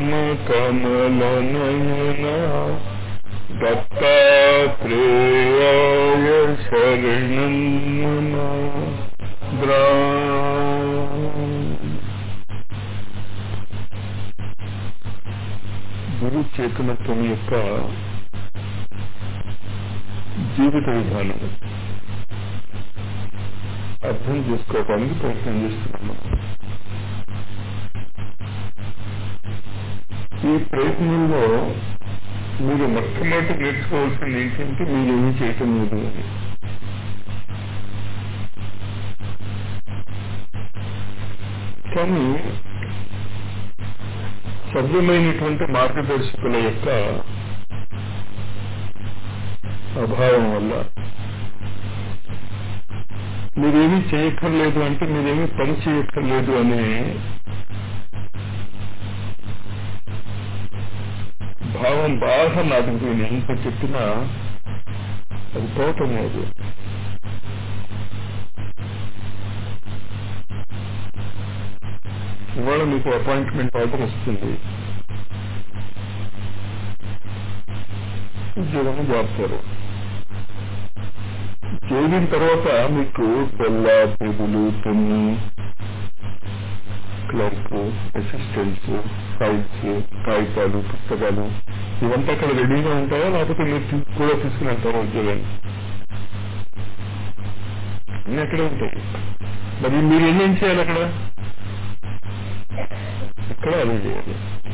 శ్యామ కమల నయన దత్తాత్రేయాయ శరణం మమ ద్రా గురు చేతనత్వం యొక్క జీవిత విధానం అర్థం చేసుకోవడానికి ప్రయత్నం చేస్తున్నాము ఈ ప్రయత్నంలో మీరు మొట్టమొదటి నేర్చుకోవాల్సింది ఏంటంటే మీరు ఏమీ చేయటం లేదు అని కానీ సభ్యమైనటువంటి మార్గదర్శకుల యొక్క అభావం వల్ల మీరేమీ చేయక్కర్లేదు అంటే మీరేమీ పని చేయక్కర్లేదు అనే భావం బాగా నాటుకుపోయింది ఎంత చెప్పినా అది పోవటం లేదు ఇవాళ మీకు అపాయింట్మెంట్ ఆర్డర్ వస్తుంది ఉద్యోగం చేస్తారు చేరిన తర్వాత మీకు బెల్ల table pen clerk assistants files కాగితాలు పుస్తకాలు ఇవంతా అక్కడ రెడీగా ఉంటాయా లేకపోతే మీరు తీ- కూడా తీసుకుని వెళ్తారా ఉద్యోగాన్ని అన్నీ అక్కడే ఉంటాయి మరి మీరు ఏమేం చేయాలి అక్కడ ఇక్కడ అదే చేయాలి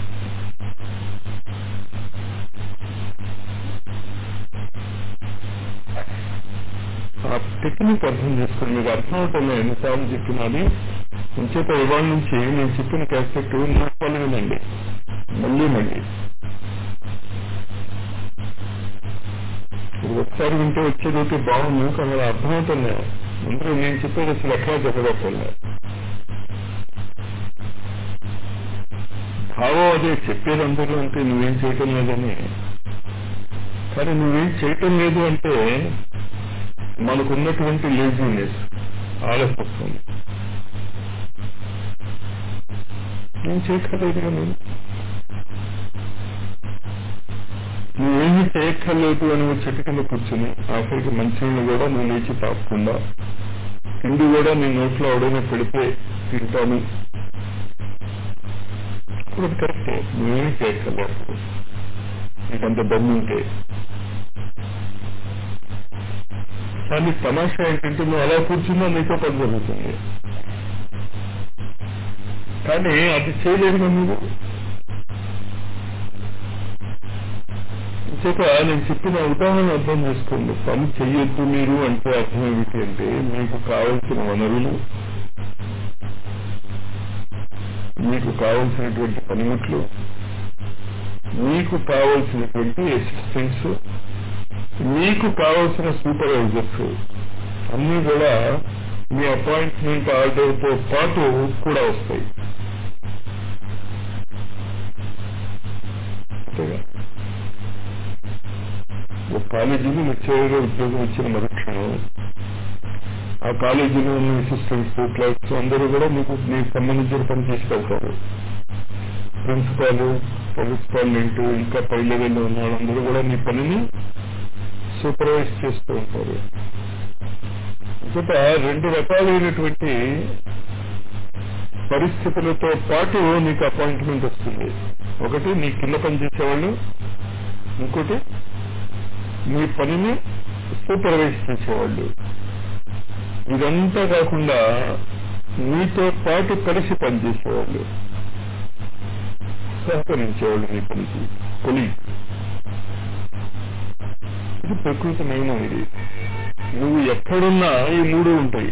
ఆ టెక్నిక్ అర్థం చేసుకుని మీకు అర్థం అవుతుంది ఎన్నిసార్లు చెప్పినది ఇంచేత ఇవాళ నుంచి నేను చెప్పిన క్యాసెట్ మూడు వినండి మళ్ళీ మళ్ళీ ఇప్పుడు ఒకసారి వింటే వచ్చేదైతే బాగుంది కానీ అది అర్థమవుతుంది అందరూ నేను చెప్పేది అసలు ఎట్లా చెప్పగలుగుతున్నా భావం అదే చెప్పేది అందరూ అంటే నువ్వేం చేయటం లేదని కానీ నువ్వేం చేయటం లేదు అంటే మనకున్నటువంటి లేజినెస్ ఆలస్యత్వం నేను చేయక్కర్లేదుగా నేను నువ్వేమీ చేయక్కర్లేదు అని ఒక చెట్టు కింద కూర్చుని ఆఖరికి మంచినీళ్ళు కూడా నువ్వు లేచి తాగకుండా తిండి కూడా నీ నోట్లో అవడమే పెడితే తింటాను ఇప్పుడు అది కరెక్టే నువ్వేమీ చేయక్కర్లేదు నీకంత దమ్ము ఉంటే కానీ తమాషా ఏంటంటే నువ్వు అలా కూర్చున్నా నీతో పని జరుగుతుంది కానీ అది చేయలేదు నువ్వు చేత నేను చెప్పిన ఉదాహరణ అర్థం చేసుకోండి పని చెయ్యొద్దు మీరు అంటే అర్థం ఏమిటి అంటే మీకు కావలసిన వనరులు మీకు కావలసినటువంటి పనిముట్లు మీకు కావలసినటువంటి అసిస్టెంట్స్ మీకు కావలసిన సూపర్వైజర్స్ అన్నీ కూడా మీ అపాయింట్మెంట్ ఆర్డర్తో పాటు కూడా వస్తాయి అంతేగా ఒక కాలేజీలో లెక్చరర్గా ఉద్యోగం వచ్చిన మరుక్షణం ఆ కాలేజీలో ఉన్న అసిస్టెంట్స్ క్లర్క్స్ అందరూ కూడా మీకు మీకు సంబంధించిన పని తీసుకెళ్తారు ప్రిన్సిపాల్ కరెస్పాండెంట్ ఇంకా పై లెవెల్లో ఉన్న వాళ్ళందరూ కూడా మీ పనిని సూపర్వైజ్ చేస్తూ ఉంటారు ఇక రెండు రకాలైనటువంటి పరిస్థితులతో పాటు నీకు అపాయింట్మెంట్ వస్తుంది ఒకటి నీ కింద పనిచేసేవాళ్ళు ఇంకోటి మీ పనిని సూపర్వైజ్ చేసేవాళ్ళు ఇదంతా కాకుండా మీతో పాటు కలిసి పనిచేసేవాళ్ళు సహకరించేవాళ్ళు మీ పనికి కొలి ఇది ప్రకృతి నియమం ఇది నువ్వు ఎక్కడున్నా ఈ మూడు ఉంటాయి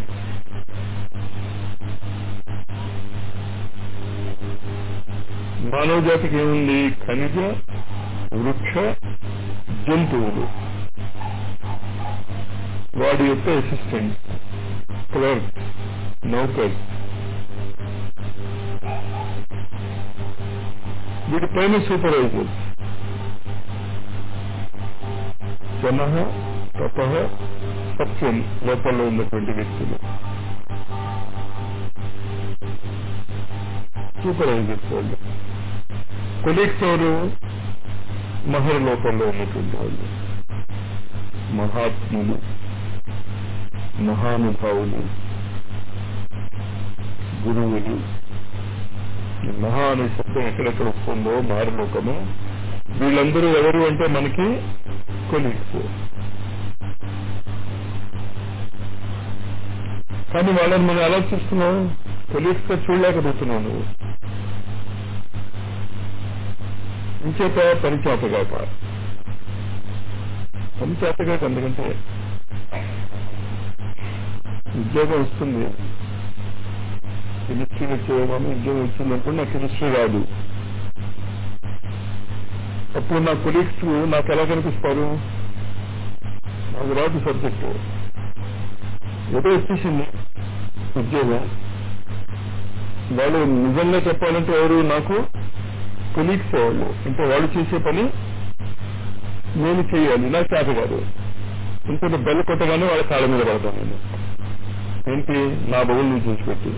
మానవ జాతికి ఏముంది ఖనిజ వృక్ష జంతువులు వాడి యొక్క అసిస్టెంట్ క్లర్క్ నౌకర్స్ వీటిపైన సూపర్వైజర్స్ జన తప సత్యం లోపల ఉన్నటువంటి వ్యక్తులు సూపర్వైజర్స్ వాళ్ళు కొలీగ్స్ ఎవరు మహర్లోకంలో ఉన్నటువంటి వాళ్ళు మహాత్ములు మహానుభావులు గురువులు ఈ మహా అనే శబ్దం ఎక్కడెక్కడ వస్తుందో మారులోకము వీళ్ళందరూ ఎవరు అంటే మనకి కొలీగ్స్ కానీ వాళ్ళని మనం ఎలా చూస్తున్నాం కొలీగ్స్ గా చూడలేకపోతున్నావు నువ్వు ఇంచేత పరిచేతగాక పరిచేతగాక ఎందుకంటే ఉద్యోగం వస్తుంది కెమిస్ట్రీ వచ్చేవామని ఉద్యోగం వచ్చిందనుకో నాకు కెమిస్ట్రీ రాదు అప్పుడు నా కొలీగ్స్ నాకు ఎలా కనిపిస్తారు నాకు రాదు సబ్జెక్టు ఏదో వచ్చేసింది ఉద్యోగం వాళ్ళు నిజంగా చెప్పాలంటే ఎవరు నాకు కొలీగ్స్ వాళ్ళు అంటే వాళ్ళు చేసే పని నేను చేయాలి నా చేత కాదు ఇంకొక బెల్ల కొట్టగానే వాళ్ళ కాళ్ళ మీద పడతాను నేను ఏంటి నా బౌల్ని చూసి పెట్టి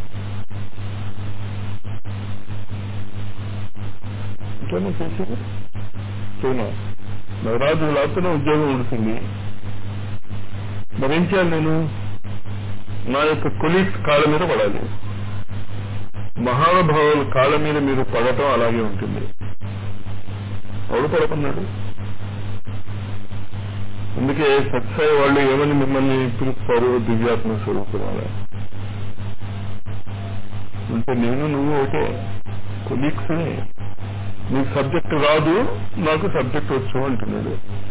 ఇంకేమో చేసేది చూనా నాకు రాజు లేకపోతే ఉద్యోగం ఉంటుంది మరేం చేయాలి నేను నా యొక్క కొలీగ్స్ కాళ్ళ మీద పడాలి మహానుభావుల కాళ్ళ మీద మీరు పడటం అలాగే ఉంటుంది ఎవడు పడుతున్నాడు అందుకే సత్సాయి వాళ్ళు ఏమని మిమ్మల్ని పిలుస్తారు దివ్యాత్మ స్వరూపురాల అంటే నేను నువ్వు ఒకటే కొలీగ్స్ నీకు సబ్జెక్ట్ రాదు నాకు సబ్జెక్ట్ వచ్చు అంటున్నాడు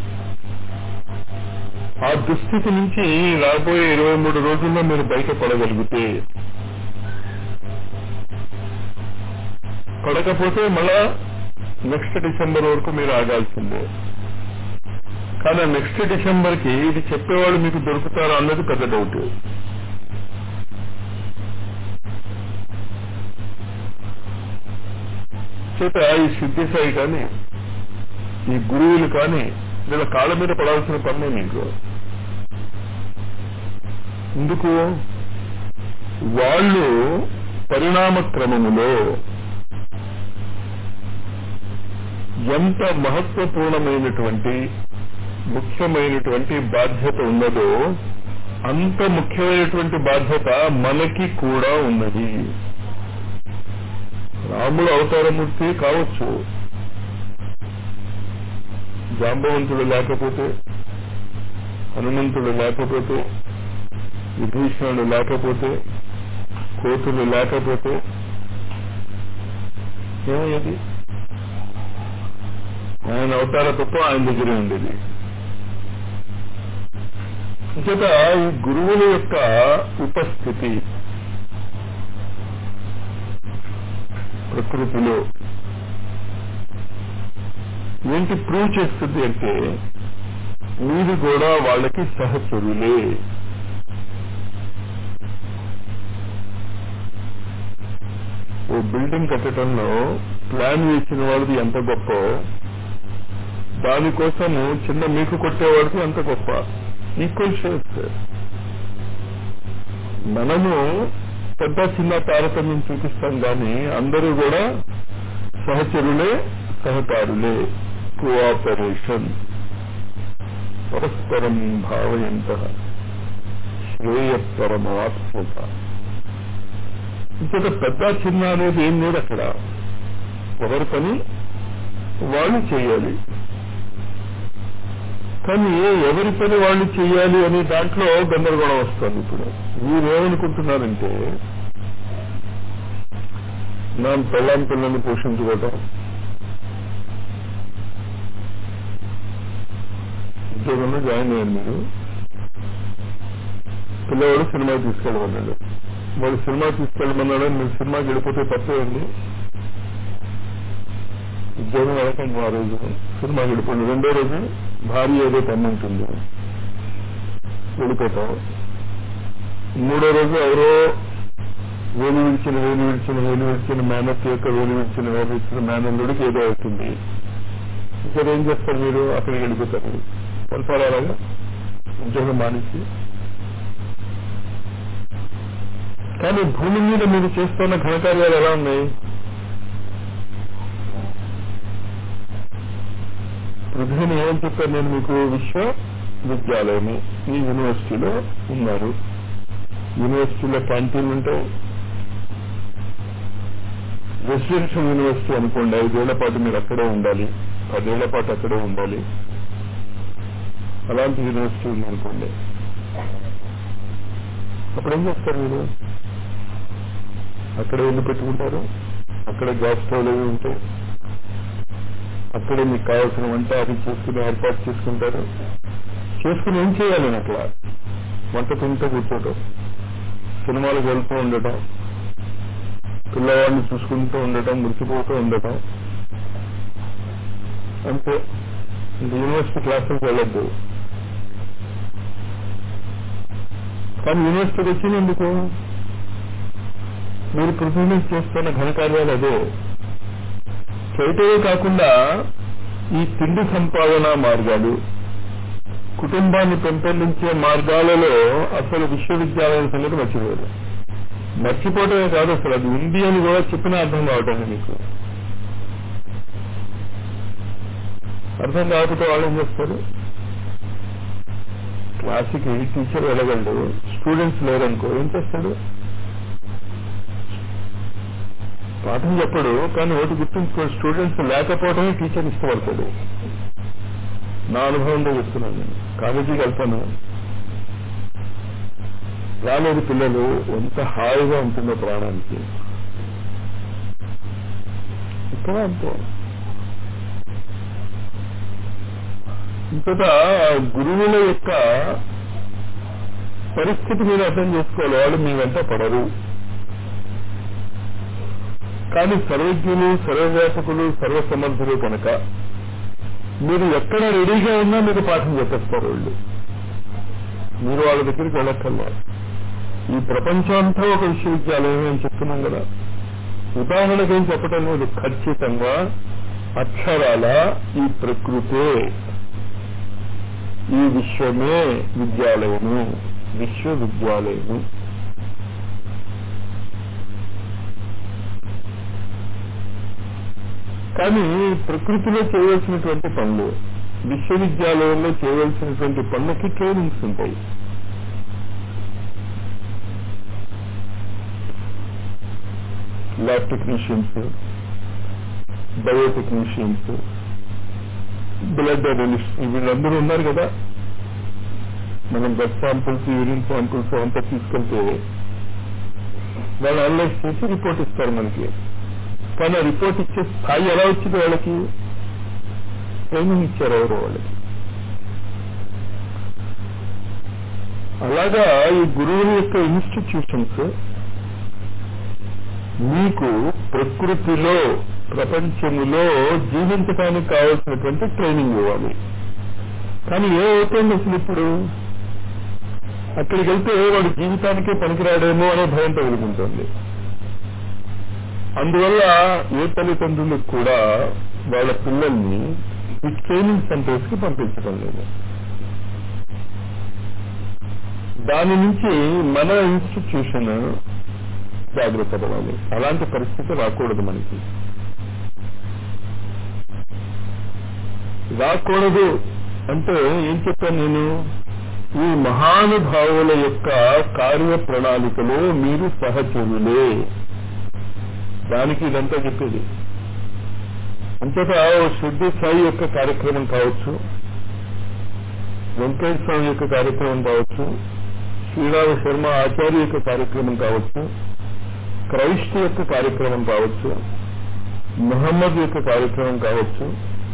ఆ దుస్థితి నుంచి రాబోయే ఇరవై మూడు రోజుల్లో మీరు బయటపడగలిగితే పడకపోతే మళ్ళా నెక్స్ట్ డిసెంబర్ వరకు మీరు ఆగాల్సిందే కానీ నెక్స్ట్ డిసెంబర్ కి ఇది చెప్పేవాళ్ళు మీకు దొరుకుతారా అన్నది పెద్ద డౌట్ చేత ఈ సిద్ధి సాయి కానీ ఈ గురువులు కానీ వీళ్ళ కాళ్ళ మీద పడాల్సిన పనే మీకు ఎందుకు వాళ్ళు పరిణామ క్రమములో ఎంత మహత్వపూర్ణమైనటువంటి ముఖ్యమైనటువంటి బాధ్యత ఉన్నదో అంత ముఖ్యమైనటువంటి బాధ్యత మనకి కూడా ఉన్నది రాముడు అవతారమూర్తి కావచ్చు జాంబవంతుడు లేకపోతే హనుమంతుడు లేకపోతే విభీషణుడు లేకపోతే కోతులు లేకపోతే ఏమయ్యేది ఆయన అవతార తప్ప ఆయన దగ్గరే ఉండేది చేత ఈ గురువుల యొక్క ఉపస్థితి ప్రకృతిలో ఏంటి ప్రూవ్ చేస్తుంది అంటే మీరు కూడా వాళ్ళకి సహచరులే ఓ బిల్డింగ్ కట్టడంలో ప్లాన్ వేసిన వాడిది ఎంత గొప్ప దానికోసము చిన్న మీకు కొట్టేవాడికి ఎంత గొప్ప ఈక్వల్ షేర్స్ మనము పెద్ద చిన్న తారతమ్యం చూపిస్తాం కానీ అందరూ కూడా సహచరులే సహకారులే కోఆపరేషన్ పరస్పరం భావయంత శ్రేయపరమాత్మత ఇంకొక పెద్ద చిన్న అనేది ఏం లేదు అక్కడ ఎవరి పని వాళ్ళు చేయాలి కానీ ఎవరి పని వాళ్ళు చేయాలి అనే దాంట్లో గందరగోళం వస్తుంది ఇప్పుడు మీరేమనుకుంటున్నారంటే నా పెళ్ళాం పిల్లల్ని పోషించుకోవటం ఉద్యోగంలో జాయిన్ అయ్యారు మీరు పిల్లవాడు సినిమా తీసుకెళ్ళమన్నాడు వాడు సినిమా తీసుకెళ్ళమన్నాడు మీరు సినిమాకి వెళ్ళిపోతే తప్పేయండి ఉద్యోగం వెళ్ళకండి ఆ రోజు సినిమాకి వెళ్ళిపోండి రెండో రోజు భార్య ఏదో పని ఉంటుంది వెళ్ళిపోతాం మూడో రోజు ఎవరో వేలు విడిచిన వేలు విడిచిన వేలు విడిచిన మేనత్ యొక్క వేలు విడిచిన వేలు విడిచిన మేనల్లుడికి ఏదో అవుతుంది ఇక్కడ ఏం చేస్తారు మీరు అక్కడికి వెళ్ళిపోతారు వెళ్తారా అలాగా ఉద్యోగం మానేసి కానీ భూమి మీద మీరు చేస్తున్న ఘనకార్యాలు ఎలా ఉన్నాయి పృథ్వీని ఏమని చెప్పాను నేను మీకు విశ్వవిద్యాలయము ఈ యూనివర్సిటీలో ఉన్నారు యూనివర్సిటీలో క్యాంటీన్లు ఉంటాయి రెసిడెన్షియల్ యూనివర్సిటీ అనుకోండి ఐదేళ్ల పాటు మీరు అక్కడే ఉండాలి పదేళ్ల పాటు అక్కడే ఉండాలి అలాంటి యూనివర్సిటీ ఉంది అనుకోండి అప్పుడు ఏం చేస్తారు మీరు అక్కడే ఇల్లు పెట్టుకుంటారు అక్కడే గ్యాస్ స్టవ్లు అవి ఉంటాయి అక్కడే మీకు కావాల్సిన వంట అది చేసుకుని ఏర్పాటు చేసుకుంటారు చేసుకుని ఏం చేయాలి అట్లా వంట తింటూ కూర్చోటం సినిమాలకు వెళ్తూ ఉండటం పిల్లవాడిని చూసుకుంటూ ఉండటం మురిసిపోతూ ఉండటం అంతే ఇంక యూనివర్సిటీ క్లాసులకు వెళ్ళొద్దు కానీ యూనివర్సిటీకి వచ్చింది ఎందుకు మీరు పృథ్వీ చేస్తున్న ఘనకార్యాలు అదే చేయటమే కాకుండా ఈ తిండి సంపాదన మార్గాలు కుటుంబాన్ని పెంపొందించే మార్గాలలో అసలు విశ్వవిద్యాలయం సంగతి మర్చిపోయారు మర్చిపోవటమే కాదు అసలు అది ఉంది అని కూడా చెప్పినా అర్థం కావటం మీకు అర్థం కాకపోతే వాళ్ళు ఏం చేస్తారు క్లాసుకి టీచర్ వెళ్ళగలడు స్టూడెంట్స్ లేరనుకో ఏం చేస్తాడు పాఠం చెప్పడు కానీ ఒకటి గుర్తుంచుకో స్టూడెంట్స్ లేకపోవడమే టీచర్ ఇష్టపడతాడు నా అనుభవంలో చెప్తున్నాను నేను కాలేజీకి వెళ్తాను రాలేని పిల్లలు ఎంత హాయిగా ఉంటుందో ప్రాణానికి ఇక్కడ అంతే ఇంతట గురువుల యొక్క పరిస్థితి మీరు అర్థం చేసుకోవాలి వాళ్ళు మీ వెంట పడరు కానీ సర్వజ్ఞులు సర్వవ్యాపకులు సర్వసమర్థులు కనుక మీరు ఎక్కడ రెడీగా ఉన్నా మీకు పాఠం చెప్పేస్తారు వాళ్ళు మీరు వాళ్ళ దగ్గరికి వెళ్ళక్కర్లా ఈ ప్రపంచం అంతా ఒక విశ్వవిద్యాలయం అని చెప్తున్నాం కదా ఉదాహరణకి ఏం చెప్పటం లేదు ఖచ్చితంగా అక్షరాల ఈ ప్రకృతే ఈ విశ్వమే విద్యాలయము విశ్వవిద్యాలయము కానీ ప్రకృతిలో చేయవలసినటువంటి పనులు విశ్వవిద్యాలయంలో చేయవలసినటువంటి పనులకి ట్రైనింగ్స్ ఉంటాయి lab technicians biotechnicians blood analyst వీళ్ళందరూ ఉన్నారు కదా మనం బ్లడ్ శాంపుల్స్ యూరిన్ శాంపుల్స్ అంతా తీసుకెళ్తే వాళ్ళు అనలైజ్ చేసి రిపోర్ట్ ఇస్తారు మనకి కానీ ఆ రిపోర్ట్ ఇచ్చే స్థాయి ఎలా వచ్చింది వాళ్ళకి ట్రైనింగ్ ఇచ్చారు ఎవరో వాళ్ళకి అలాగా ఈ గురువుల యొక్క ఇన్స్టిట్యూషన్స్ మీకు ప్రకృతిలో ప్రపంచములో జీవించడానికి కావాల్సినటువంటి ట్రైనింగ్ ఇవ్వాలి కానీ ఏమవుతుంది అసలు ఇప్పుడు అక్కడికి వెళ్తే వాడు జీవితానికే పనికిరాడేమో అనే భయం తగులుకుంటుంది అందువల్ల ఏ తల్లిదండ్రులకు కూడా వాళ్ళ పిల్లల్ని ఈ ట్రైనింగ్ సెంటర్స్ కి పంపించడం లేదు దాని నుంచి మన ఇన్స్టిట్యూషన్ జాగ్రత్త పడాలి అలాంటి పరిస్థితి రాకూడదు మనకి రాకూడదు అంటే ఏం చెప్పాను నేను ఈ మహానుభావుల యొక్క కార్య ప్రణాళికలో మీరు సహచరులే దానికి ఇదంతా చెప్పేది అంతటా శుద్ధి సాయి యొక్క కార్యక్రమం కావచ్చు వెంకటేశ్వర స్వామి యొక్క కార్యక్రమం కావచ్చు శ్రీరామ శర్మ ఆచార్య యొక్క కార్యక్రమం కావచ్చు క్రైస్ట్ యొక్క కార్యక్రమం కావచ్చు ముహమ్మద్ యొక్క కార్యక్రమం కావచ్చు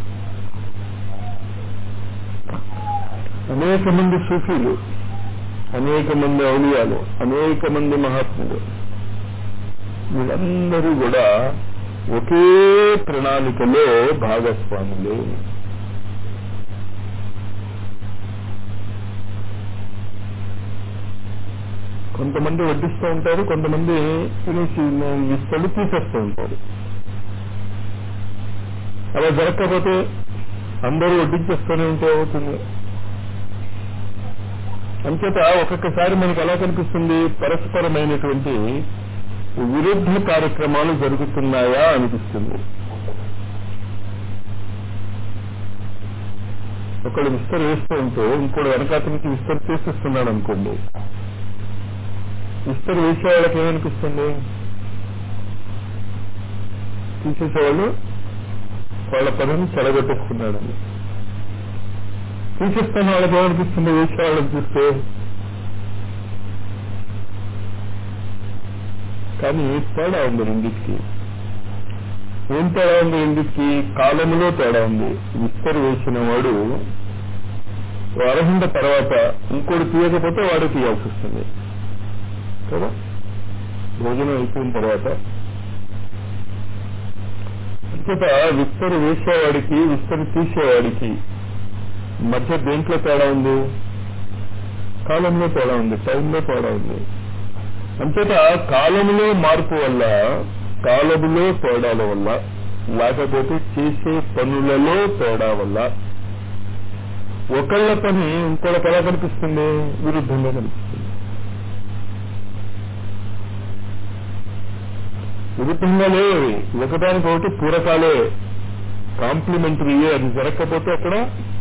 అనేక మంది సూఫీలు అనేక మంది ఔలియాలు అనేక మంది మహాత్ములు వీళ్ళందరూ కూడా ఒకే ప్రణాళికలో భాగస్వాములే కొంతమంది వడ్డిస్తూ ఉంటారు కొంతమంది తినేసి ఇస్తాడు తీసేస్తూ ఉంటారు అలా జరగకపోతే అందరూ వడ్డించేస్తూనే ఉంటే అవుతుంది అంచేత ఒక్కొక్కసారి మనకి ఎలా కనిపిస్తుంది పరస్పరమైనటువంటి విరుద్ధ కార్యక్రమాలు జరుగుతున్నాయా అనిపిస్తుంది ఒకడు విస్తర్ వేస్తూ ఉంటే ఇంకోటి వెనకాత నుంచి విస్తర్ చేసేస్తున్నాడు అనుకోండి విస్తర్ వేసే వాళ్ళకి ఏమనిపిస్తుంది తీసేసేవాళ్ళు వాళ్ళ పనిని చెడగొట్టేస్తున్నాడని తీసేస్తున్న వాళ్ళకి ఏమనిపిస్తుంది వేసే వాళ్ళని చూస్తే కానీ తేడా ఉంది రెండింటికి ఏం తేడా ఉంది రెండింటికి కాలంలో తేడా ఉంది విస్తర్ వేసిన వాడు ఓ అరగంట తర్వాత ఇంకోటి తీయకపోతే వాడు తీయాల్సి వస్తుంది కదా భోజనం అయిపోయిన తర్వాత అంచేత విస్తరు వేసేవాడికి విస్తరు తీసేవాడికి మధ్య దేంట్లో తేడా ఉంది కాలంలో తేడా ఉంది టైంలో తేడా ఉంది అంచేత కాలంలో మార్పు వల్ల కాలములో తేడాల వల్ల లేకపోతే చేసే పనులలో తేడా వల్ల ఒకళ్ళ పని ఇంకోళ్ళకి ఎలా కనిపిస్తుంది విరుద్ధంగా కనిపిస్తుంది విరుద్ధంగా లేవు ఒకదానికి ఒకటి పూరకాలే కాంప్లిమెంటరీ అది జరగకపోతే అక్కడ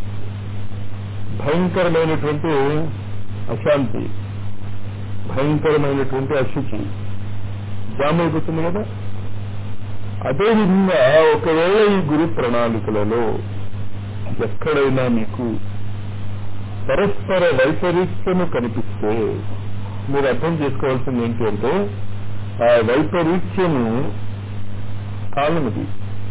భయంకరమైనటువంటి అశాంతి భయంకరమైనటువంటి అశుచి జామ్ అయిపోతుంది కదా అదేవిధంగా ఒకవేళ ఈ గురు ప్రణాళికలలో ఎక్కడైనా మీకు పరస్పర వైపరీత్యము కనిపిస్తే మీరు అర్థం చేసుకోవాల్సింది ఏంటి అంటే ఆ వైపరీత్యము కాలమిది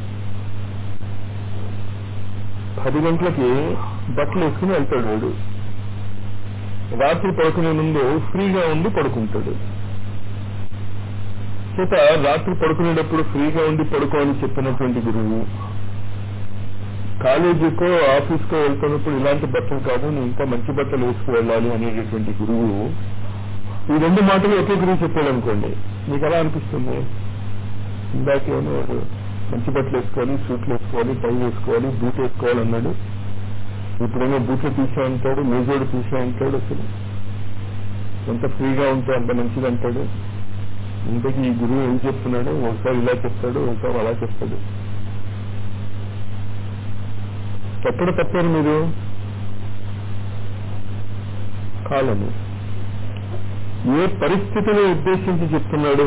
పది గంటలకి బట్టలు వేసుకుని వెళ్తాడు వాడు రాత్రి పడుకునే ముందు ఫ్రీగా ఉండి పడుకుంటాడు చేత రాత్రి పడుకునేటప్పుడు ఫ్రీగా ఉండి పడుకో అని చెప్పినటువంటి గురువు కాలేజీకో ఆఫీస్కో వెళ్తున్నప్పుడు ఇలాంటి బట్టలు కాదు నువ్వు ఇంకా మంచి బట్టలు వేసుకు వెళ్ళాలి అనేటటువంటి గురువు ఈ రెండు మాటలు ఒకే గురువు చెప్పాడు అనుకోండి మీకు ఎలా అనిపిస్తుంది ఇందాకేమో మంచి బట్టలు వేసుకోవాలి సూట్లు వేసుకోవాలి టై వేసుకోవాలి బూట్ వేసుకోవాలి అన్నాడు ఇప్పుడేమో బూట్లు తీసే అంటాడు మేజోడు తీసే అంటాడు అసలు ఎంత ఫ్రీగా ఉంటే అంత మంచిది అంటాడు ఇంతకీ ఈ గురువు ఏం చెప్తున్నాడు ఒకసారి ఇలా చెప్తాడు ఒకసారి అలా చెప్తాడు ఎప్పుడు తప్పారు మీరు కాలము ఏ పరిస్థితిని ఉద్దేశించి చెప్తున్నాడు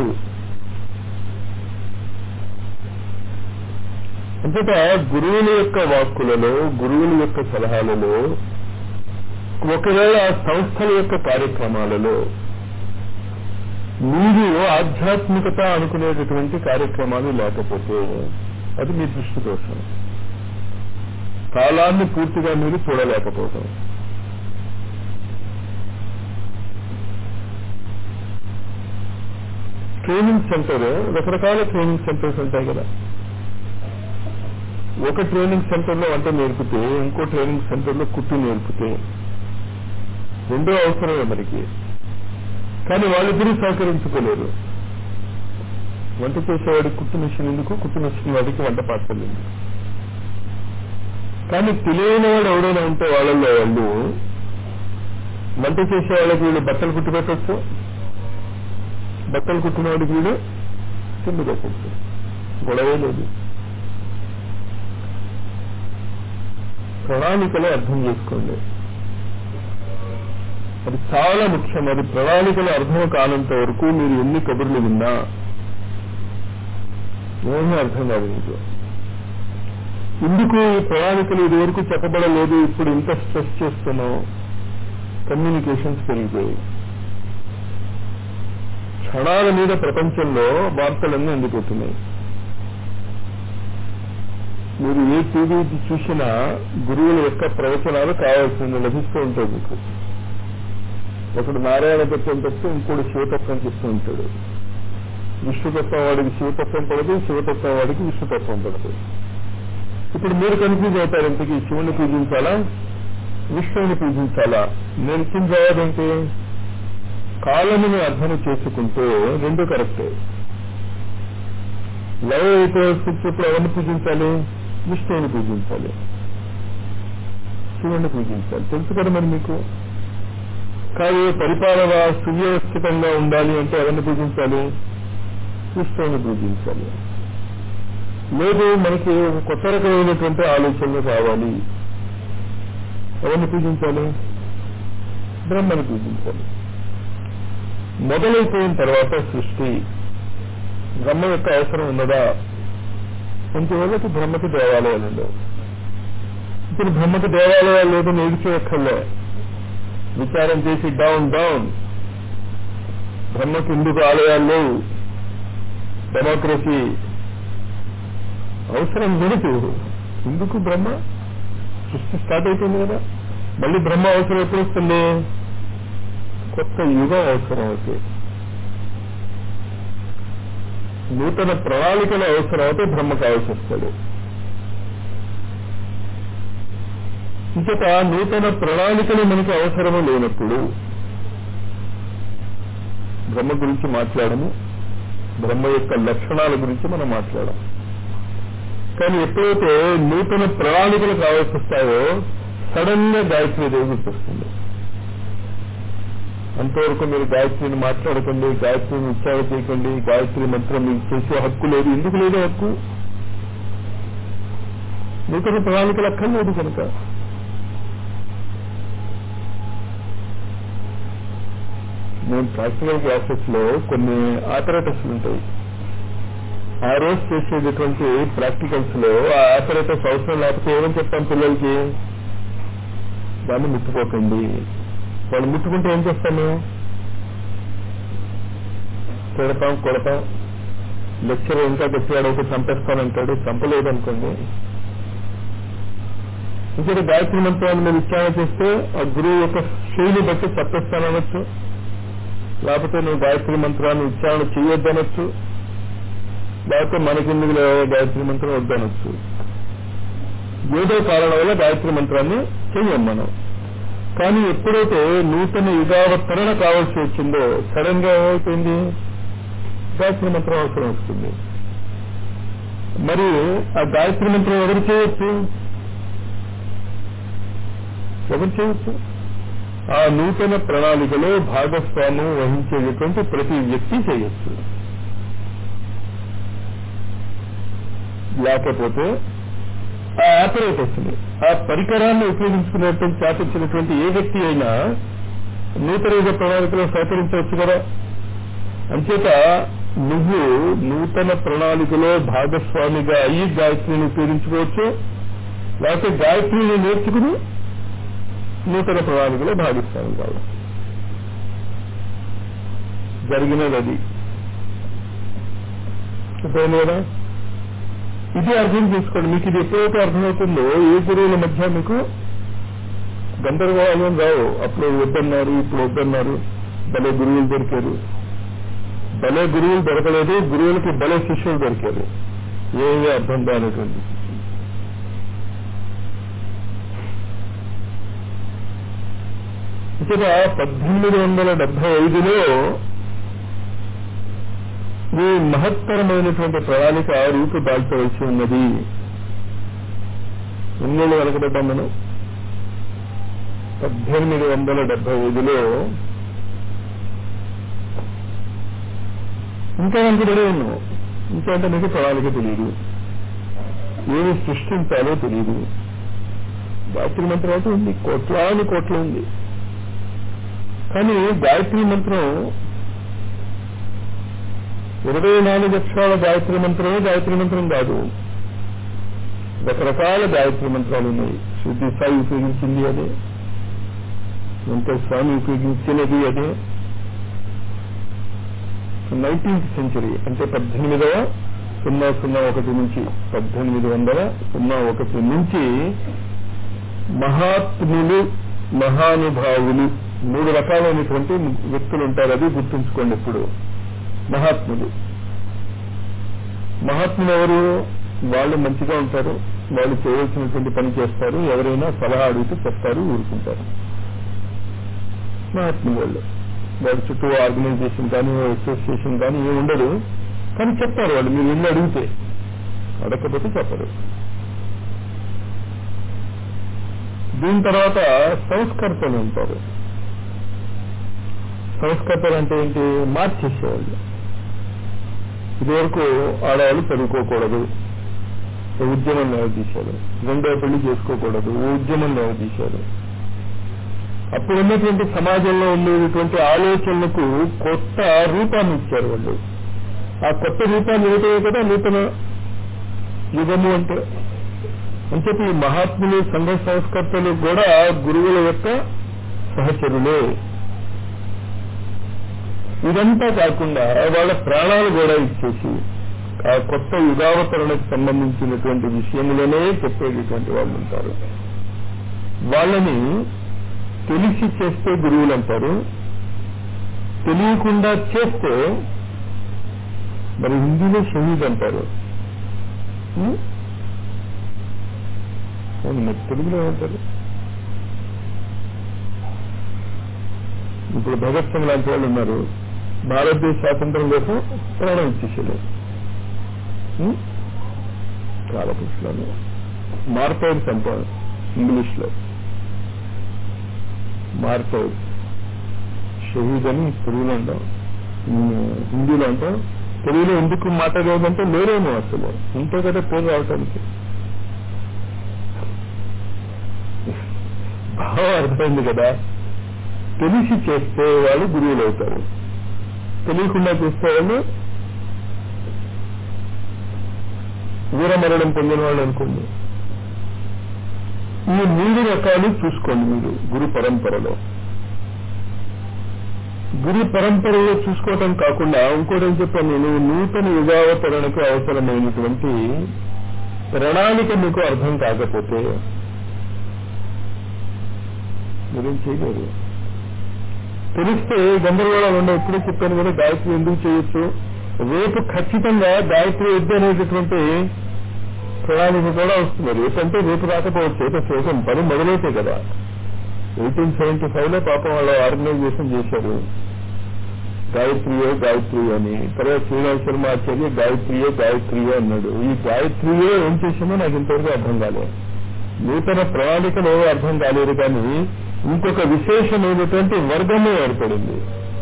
అంతట గురువుల యొక్క వాక్కులలో గురువుల యొక్క సలహాలలో ఒకవేళ సంస్థల యొక్క కార్యక్రమాలలో మీరు ఆధ్యాత్మికత అనుకునేటటువంటి కార్యక్రమాలు లేకపోతే అది మీ దృష్టి దోషం కాలాన్ని పూర్తిగా మీరు చూడలేకపోతాం ట్రైనింగ్ సెంటర్ రకరకాల ట్రైనింగ్ సెంటర్స్ ఉంటాయి కదా ఒక ట్రైనింగ్ సెంటర్లో వంట నేర్పితే ఇంకో ట్రైనింగ్ సెంటర్లో కుట్టు నేర్పితే రెండో అవసరమే మనకి కానీ వాళ్ళిద్దరూ సహకరించుకోలేరు వంట చేసేవాడికి కుట్టు మిషన్ ఎందుకు కుట్టు మిషన్ వాడికి వంట పాత్రలు ఎందుకు కానీ తెలియని వాడు ఎవడైనా ఉంటే వాళ్ళల్లో వాళ్ళు వంట చేసే వాళ్ళకి వీళ్ళు బట్టలు కుట్టి పెట్టచ్చు బట్టలు కుట్టిన వాడికి వీడు తిండి పెట్టచ్చు గొడవే లేదు ప్రణాళికలు అర్థం చేసుకోండి అది చాలా ముఖ్యం అది ప్రణాళికలు అర్థం కానంత వరకు మీరు ఎన్ని కబుర్లు విన్నా ఏమీ అర్థం కాదు మీకు ఎందుకు ఈ ప్రణాళికలు ఇదివరకు చెప్పబడలేదు ఇప్పుడు ఇంత స్ట్రెస్ చేస్తున్నాం కమ్యూనికేషన్స్ పెరిగిపోయాయి క్షణాల మీద ప్రపంచంలో వార్తలన్నీ అందిపోతున్నాయి మీరు ఏ టీవీ చూసినా గురువుల యొక్క ప్రవచనాలు కావాల్సింది లభిస్తూ ఉంటాయి మీకు ఒకడు నారాయణ తత్వం చెప్తే ఇంకోటి శివతత్వం చెప్తూ ఉంటాడు విష్ణుతత్వం వాడికి శివతత్వం పడదు శివతత్వం వాడికి విష్ణుతత్వం పడదు ఇప్పుడు మీరు కన్ఫ్యూజ్ అవుతారు ఇంతకీ శివుని పూజించాలా విష్ణువుని పూజించాలా నేను ఇచ్చిన జవాబు ఏంటి కాలముని అర్థం చేసుకుంటే రెండు కరెక్టే లవ్ అయిపోయేటప్పుడు ఎవరిని పూజించాలి విష్ణువుని పూజించాలి శివుణ్ణి పూజించాలి తెలుసు కదా మరి మీకు కానీ పరిపాలన సువ్యవస్థితంగా ఉండాలి అంటే ఎవరిని పూజించాలి విష్ణువుని పూజించాలి లేదు మనకి ఒక కొత్త రకమైనటువంటి ఆలోచనలు కావాలి ఎవరిని పూజించాలి బ్రహ్మని పూజించాలి మొదలైపోయిన తర్వాత సృష్టి బ్రహ్మ యొక్క అవసరం ఉన్నదా కొంచెం వాళ్ళకి బ్రహ్మకి దేవాలయాలు ఉండవు ఇప్పుడు బ్రహ్మకి దేవాలయాలు లేదని ఏడిచేయక్కర్లే విచారం చేసి డౌన్ డౌన్ బ్రహ్మకి ఎందుకు ఆలయాలు లేవు డెమోక్రసీ అవసరం లేదు ఎందుకు బ్రహ్మ సృష్టి స్టార్ట్ అయిపోయింది కదా మళ్ళీ బ్రహ్మ అవసరం ఎప్పుడు వస్తుంది కొత్త యుగం అవసరం అవుతుంది నూతన ప్రణాళికలు అవసరం అయితే బ్రహ్మ కావాల్సి వస్తాడు ఇంకట నూతన ప్రణాళికలు మనకు అవసరము లేనప్పుడు బ్రహ్మ గురించి మాట్లాడము బ్రహ్మ యొక్క లక్షణాల గురించి మనం మాట్లాడము కానీ ఎప్పుడైతే నూతన ప్రణాళికలు కావాల్సి వస్తాయో సడన్ గా గాయత్రి దేవి గుర్తొస్తుంది అంతవరకు మీరు గాయత్రిని మాట్లాడకండి గాయత్రిని ఉచ్చారణ చేయకండి గాయత్రి మంత్రం మీకు చేసే హక్కు లేదు ఎందుకు లేదు హక్కు నూతన ప్రణాళికలు అక్కర్లేదు కనుక నేను ప్రాక్టికల్ క్లాసెస్ లో కొన్ని ఆపరేటర్స్ ఉంటాయి ఆ రోజు చేసేటటువంటి ప్రాక్టికల్స్ లో ఆ ఆపరేటర్స్ అవసరం లేకపోతే ఏమని చెప్తాం పిల్లలకి దాన్ని ముట్టుకోకండి వాళ్ళు ముట్టుకుంటే ఏం చేస్తాము తిడతాం కొడతాం లెక్చర్ ఇంకా గట్టివాడైతే చంపేస్తానంటాడు చంపలేదనుకోండి ఇక్కడ గాయత్రి మంత్రాన్ని మీరు ఉచ్చారణ చేస్తే ఆ గురువు యొక్క శైలి బట్టి చంపేస్తానవచ్చు లేకపోతే నువ్వు గాయత్రి మంత్రాన్ని ఉచ్చారణ చేయొద్దనొచ్చు లేకపోతే మనకెందుకు గాయత్రి మంత్రం వద్దనొచ్చు ఏదో కారణం వల్ల గాయత్రి మంత్రాన్ని చెయ్యం మనం కానీ ఎప్పుడైతే నూతన యుగావతరణ కావాల్సి వచ్చిందో సడన్ గా ఏమైపోయింది గాయత్రి మంత్రం అవసరం వస్తుంది మరి ఆ గాయత్రి మంత్రం ఎవరు చేయొచ్చు ఎవరు చేయొచ్చు ఆ నూతన ప్రణాళికలో భాగస్వామ్యం వహించేటటువంటి ప్రతి వ్యక్తి చేయొచ్చు లేకపోతే ఆ ఆపరేటర్స్ ని ఆ పరికరాన్ని ఉపయోగించుకునేటువంటి చేపించినటువంటి ఏ వ్యక్తి అయినా నూతన యుగ ప్రణాళికలో సహకరించవచ్చు కదా అంచేత నువ్వు నూతన ప్రణాళికలో భాగస్వామిగా అయ్యి గాయత్రిని ఉపయోగించుకోవచ్చు లేకపోతే గాయత్రిని నేర్చుకుని నూతన ప్రణాళికలో భాగస్వామి కావచ్చు జరిగినది అది అర్థమైంది కదా ఇది అర్థం చేసుకోండి మీకు ఇది ఎప్పుడైతే అర్థమవుతుందో ఏ గురువుల మధ్య మీకు గందరగోళం రావు అప్పుడు వద్దన్నారు ఇప్పుడు వద్దన్నారు భలే గురువులు దొరికారు భలే గురువులు దొరకలేదు గురువులకి భలే శిష్యులు దొరికారు ఏమీ అర్థం కానటువంటి ఇక్కడ పద్దెనిమిది వందల డెబ్బై ఐదులో ఈ మహత్తరమైనటువంటి ప్రణాళిక రూపు దాల్చవలసి ఉన్నది ఎన్నేళ్ళు వెనకబడ్డాం మనం పద్దెనిమిది వందల డెబ్బై ఐదులో ఇంకా వెనకబడి ఉన్నాం ఇంకా అంటే మీకు ప్రణాళిక తెలియదు ఏమి సృష్టించాలో తెలియదు గాయత్రి మంత్రం అయితే ఉంది కోట్లాని కోట్లు ఉంది కానీ గాయత్రి మంత్రం ఇరవై నాలుగు అక్షరాల గాయత్రి మంత్రమే గాయత్రి మంత్రం కాదు రకరకాల గాయత్రి మంత్రాలు ఉన్నాయి శృతి సాయి ఉపయోగించింది అదే వెంకట స్వామి ఉపయోగించినది అదే నైన్టీన్త్ సెంచరీ అంటే పద్దెనిమిదవ సున్నా సున్నా ఒకటి నుంచి పద్దెనిమిది వందల సున్నా ఒకటి నుంచి మహాత్ములు మహానుభావులు మూడు రకాలైనటువంటి వ్యక్తులు ఉంటారు అది గుర్తుంచుకోండి ఇప్పుడు మహాత్ములు మహాత్ములు ఎవరు వాళ్ళు మంచిగా ఉంటారు వాళ్ళు చేయవలసినటువంటి పని చేస్తారు ఎవరైనా సలహా అడిగితే చెప్తారు ఊరుకుంటారు మహాత్ములు వాళ్ళు వాడి చుట్టూ ఆర్గనైజేషన్ కానీ అసోసియేషన్ కానీ ఏమి ఉండదు కానీ చెప్తారు వాళ్ళు మీరు ఇల్లు అడిగితే అడగకపోతే చెప్పరు దీని తర్వాత సంస్కర్తలు ఉంటారు సంస్కర్తలు అంటే ఏంటి మార్చేసేవాళ్ళు ఇదివరకు ఆడవాళ్ళు చదువుకోకూడదు ఉద్యమం తీశారు రెండో పెళ్లి చేసుకోకూడదు ఉద్యమం తీశారు అప్పుడు ఉన్నటువంటి సమాజంలో ఉండేటువంటి ఆలోచనలకు కొత్త రూపాన్ని ఇచ్చారు వాళ్ళు ఆ కొత్త రూపాన్ని ఏమిటో కదా నూతన యుగము అంటే అని చెప్పి ఈ మహాత్ములు సంఘ సంస్కర్తలు కూడా గురువుల యొక్క సహచరులే ఇదంతా కాకుండా వాళ్ళ ప్రాణాలు కూడా ఇచ్చేసి ఆ కొత్త యుగావతరణకు సంబంధించినటువంటి విషయంలోనే చెప్పేటటువంటి వాళ్ళు ఉంటారు వాళ్ళని తెలిసి చేస్తే గురువులు అంటారు తెలియకుండా చేస్తే మరి హిందీలో షహీద్ అంటారు ఉం? అవును, మరి తెలుగులో ఏమంటారు ఇప్పుడు భగత్ సింగ్ లాంటి వాళ్ళు ఉన్నారు భారతదేశ స్వాతంత్రం కోసం ప్రాణం ఇచ్చేసాడు ఉం? కాలకృష్ణను మార్పైర్స్ అంటారు ఇంగ్లీష్ లో మార్పైర్స్ షహీద్ అని తెలుగులో అంటాం ఉం, హిందీలో అంటాం తెలుగులో ఎందుకు మాట్లాడేదంటే లేరేమో అసలు ఉంటే కదా పేరు రావటానికి భావం అర్థమైంది కదా తెలిసి చేస్తే వాళ్ళు గురువులు అవుతారు తెలియకుండా చేస్తే వాళ్ళు వీరమరణం పొందిన వాళ్ళు అనుకోండి ఈ మూడు రకాలు చూసుకోండి మీరు గురు పరంపరలో గురు పరంపరలో చూసుకోవటం కాకుండా ఇంకోటి ఏం చెప్పాను నేను నూతన యుగావతరణకు అవసరమైనటువంటి ప్రణాళిక మీకు అర్థం కాకపోతే మీరేం చేయలేరు తెలిస్తే గందరగోళం ఉండే ఎప్పుడూ చెప్పాను కదా గాయత్రి ఎందుకు చేయొచ్చు రేపు ఖచ్చితంగా గాయత్రి వద్దు అనేటటువంటి ప్రణాళిక కూడా వస్తుంది రేపు అంటే రేపు రాకపోవచ్చు రేపు చేసాం పని మొదలైతే కదా ఎయిటీన్ సెవెంటీ ఫైవ్ లో పాపం వాళ్ళు ఆర్గనైజేషన్ చేశారు గాయత్రియో గాయత్రియో అని తర్వాత శ్రీరామ్ శర్మ ఆచార్య గాయత్రియో గాయత్రియో అన్నాడు ఈ గాయత్రియో ఏం చేసిందో నాకు ఇంతవరకు అర్థం కాలేదు నూతన ప్రణాళికలు ఏమో అర్థం కాలేదు కానీ ఇంకొక విశేషమైనటువంటి వర్గమే ఏర్పడింది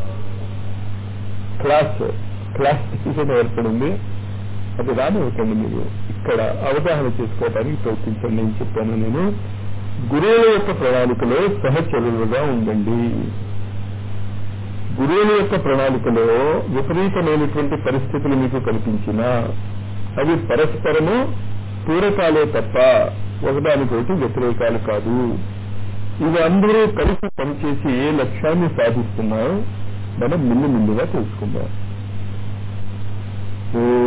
క్లాస్ క్లాస్ డిసిషన్ ఏర్పడింది అది రానివ్వకండి మీరు ఇక్కడ అవగాహన చేసుకోవడానికి ప్రయత్నించండి నేను చెప్పాను నేను గురువుల యొక్క ప్రణాళికలో సహచరులుగా ఉండండి గురువుల యొక్క ప్రణాళికలో విపరీతమైనటువంటి పరిస్థితులు మీకు కల్పించినా అవి పరస్పరము పూరకాలే తప్ప ఒకదానికొకటి వ్యతిరేకాలు కాదు ఇవి అందరూ కలిసి పనిచేసి ఏ లక్ష్యాన్ని సాధిస్తున్నారో మనం మిల్లు మిల్లుగా తెలుసుకుందాం ఓ